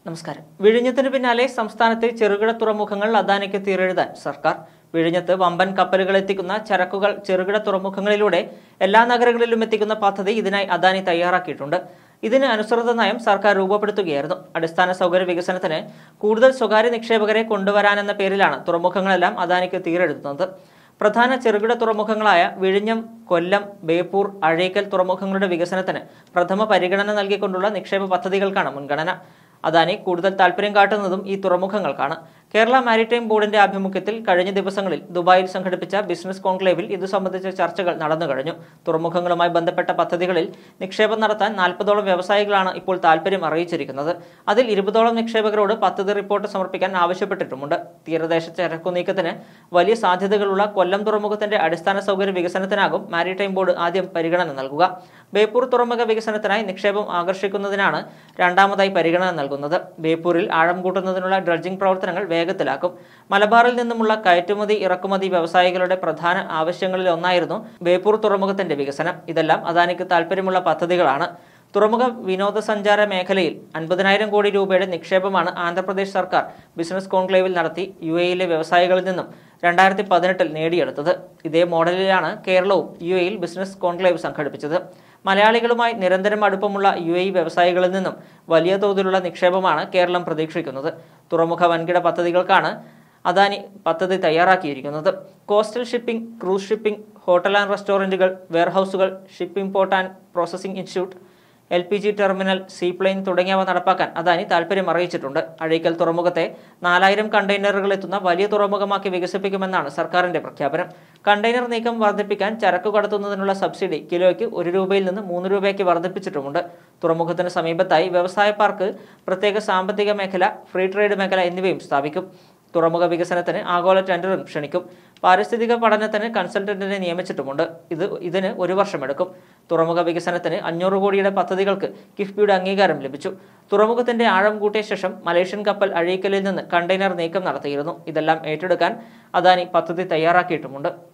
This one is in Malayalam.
നമസ്കാരം വിഴിഞ്ഞത്തിന് പിന്നാലെ സംസ്ഥാനത്തെ ചെറുകിട തുറമുഖങ്ങൾ അദാനിക്ക് തീരെഴുതാൻ സർക്കാർ വിഴിഞ്ഞത്ത് വമ്പൻ കപ്പലുകൾ എത്തിക്കുന്ന ചരക്കുകൾ ചെറുകിട തുറമുഖങ്ങളിലൂടെ എല്ലാ നഗരങ്ങളിലും എത്തിക്കുന്ന പദ്ധതി ഇതിനായി അദാനി തയ്യാറാക്കിയിട്ടുണ്ട് ഇതിന് അനുസൃത നയം സർക്കാർ രൂപപ്പെടുത്തുകയായിരുന്നു അടിസ്ഥാന സൗകര്യ വികസനത്തിന് കൂടുതൽ സ്വകാര്യ നിക്ഷേപകരെ കൊണ്ടുവരാനെന്ന പേരിലാണ് തുറമുഖങ്ങളെല്ലാം അദാനിക്ക് തീരെഴുതുന്നത് പ്രധാന ചെറുകിട തുറമുഖങ്ങളായ വിഴിഞ്ഞം കൊല്ലം ബേപ്പൂർ അഴീക്കൽ തുറമുഖങ്ങളുടെ വികസനത്തിന് പ്രഥമ പരിഗണന നൽകിക്കൊണ്ടുള്ള നിക്ഷേപ പദ്ധതികൾക്കാണ് മുൻഗണന അദാനി കൂടുതൽ താല്പര്യം കാട്ടുന്നതും ഈ തുറമുഖങ്ങൾക്കാണ് കേരള മാരിടൈം ബോർഡിന്റെ ആഭിമുഖ്യത്തിൽ കഴിഞ്ഞ ദിവസങ്ങളിൽ ദുബായിൽ സംഘടിപ്പിച്ച ബിസിനസ് കോൺക്ലേവിൽ ഇതു സംബന്ധിച്ച ചർച്ചകൾ നടന്നു കഴിഞ്ഞു തുറമുഖങ്ങളുമായി ബന്ധപ്പെട്ട പദ്ധതികളിൽ നിക്ഷേപം നടത്താൻ നാൽപ്പതോളം വ്യവസായികളാണ് ഇപ്പോൾ താല്പര്യം അറിയിച്ചിരിക്കുന്നത് അതിൽ ഇരുപതോളം നിക്ഷേപകരോട് പദ്ധതി റിപ്പോർട്ട് സമർപ്പിക്കാൻ ആവശ്യപ്പെട്ടിട്ടുമുണ്ട് തീരദേശ ചരക്കു നീക്കത്തിന് വലിയ സാധ്യതകളുള്ള കൊല്ലം തുറമുഖത്തിന്റെ അടിസ്ഥാന സൗകര്യ വികസനത്തിനാകും മാരിടൈം ബോർഡ് ആദ്യം പരിഗണന നൽകുക ബേപ്പൂർ തുറമുഖ വികസനത്തിനായി നിക്ഷേപം ആകർഷിക്കുന്നതിനാണ് രണ്ടാമതായി പരിഗണന നൽകുന്നത് ബേപ്പൂരിൽ ആഴം കൂട്ടുന്നതിനുള്ള ഡ്രഡ്ജിംഗ് പ്രവർത്തനങ്ങൾ വേഗത്തിലാക്കും മലബാറിൽ നിന്നുമുള്ള കയറ്റുമതി ഇറക്കുമതി വ്യവസായികളുടെ പ്രധാന ആവശ്യങ്ങളിൽ ഒന്നായിരുന്നു ബേപ്പൂർ തുറമുഖത്തിന്റെ വികസനം ഇതെല്ലാം അദാനിക്ക് താല്പര്യമുള്ള പദ്ധതികളാണ് തുറമുഖ വിനോദസഞ്ചാര മേഖലയിൽ അൻപതിനായിരം കോടി രൂപയുടെ നിക്ഷേപമാണ് ആന്ധ്രാപ്രദേശ് സർക്കാർ ബിസിനസ് കോൺക്ലേവിൽ നടത്തി യു എയിലെ വ്യവസായികളിൽ നിന്നും രണ്ടായിരത്തി പതിനെട്ടിൽ നേടിയെടുത്തത് ഇതേ മോഡലിലാണ് കേരളവും യു എയിൽ ബിസിനസ് കോൺക്ലേവ് സംഘടിപ്പിച്ചത് മലയാളികളുമായി നിരന്തരം അടുപ്പമുള്ള യു എ വ്യവസായികളിൽ നിന്നും വലിയ തോതിലുള്ള നിക്ഷേപമാണ് കേരളം പ്രതീക്ഷിക്കുന്നത് തുറമുഖ വൻകിട പദ്ധതികൾക്കാണ് അദാനി പദ്ധതി തയ്യാറാക്കിയിരിക്കുന്നത് coastal shipping cruise shipping hotel and റെസ്റ്റോറൻറ്റുകൾ വെയർഹൌസുകൾ shipping port and processing institute L P G terminal seaplane തുടങ്ങിയവ നടപ്പാക്കാൻ അദാനി താൽപ്പര്യം അറിയിച്ചിട്ടുണ്ട് അഴീക്കൽ തുറമുഖത്തെ നാലായിരം കണ്ടെയ്നറുകൾ എത്തുന്ന വലിയ തുറമുഖമാക്കി വികസിപ്പിക്കുമെന്നാണ് സർക്കാരിന്റെ പ്രഖ്യാപനം കണ്ടെയ്നർ നീക്കം വർദ്ധിപ്പിക്കാൻ ചരക്ക് കടത്തുന്നതിനുള്ള സബ്സിഡി കിലോയ്ക്ക് ഒരു രൂപയിൽ നിന്ന് മൂന്ന് രൂപയ്ക്ക് വർദ്ധിപ്പിച്ചിട്ടുമുണ്ട് തുറമുഖത്തിന് സമീപത്തായി വ്യവസായ പാർക്ക് പ്രത്യേക സാമ്പത്തിക മേഖല ഫ്രീ ട്രേഡ് മേഖല എന്നിവയും സ്ഥാപിക്കും തുറമുഖ വികസനത്തിന് ആഗോള ടെൻഡറും ക്ഷണിക്കും പാരിസ്ഥിതിക പഠനത്തിന് കൺസൾട്ടന്റിനെ നിയമിച്ചിട്ടുമുണ്ട് ഇത് ഇതിന് ഒരു വർഷമെടുക്കും തുറമുഖ വികസനത്തിന് അഞ്ഞൂറ് കോടിയുടെ പദ്ധതികൾക്ക് കിഫ്ബിയുടെ അംഗീകാരം ലഭിച്ചു തുറമുഖത്തിന്റെ ആഴം കൂട്ടിയ ശേഷം മലേഷ്യൻ കപ്പൽ അഴീക്കലിൽ നിന്ന് കണ്ടെയ്നർ നീക്കം നടത്തിയിരുന്നു ഇതെല്ലാം ഏറ്റെടുക്കാൻ അദാനി പദ്ധതി തയ്യാറാക്കിയിട്ടുമുണ്ട്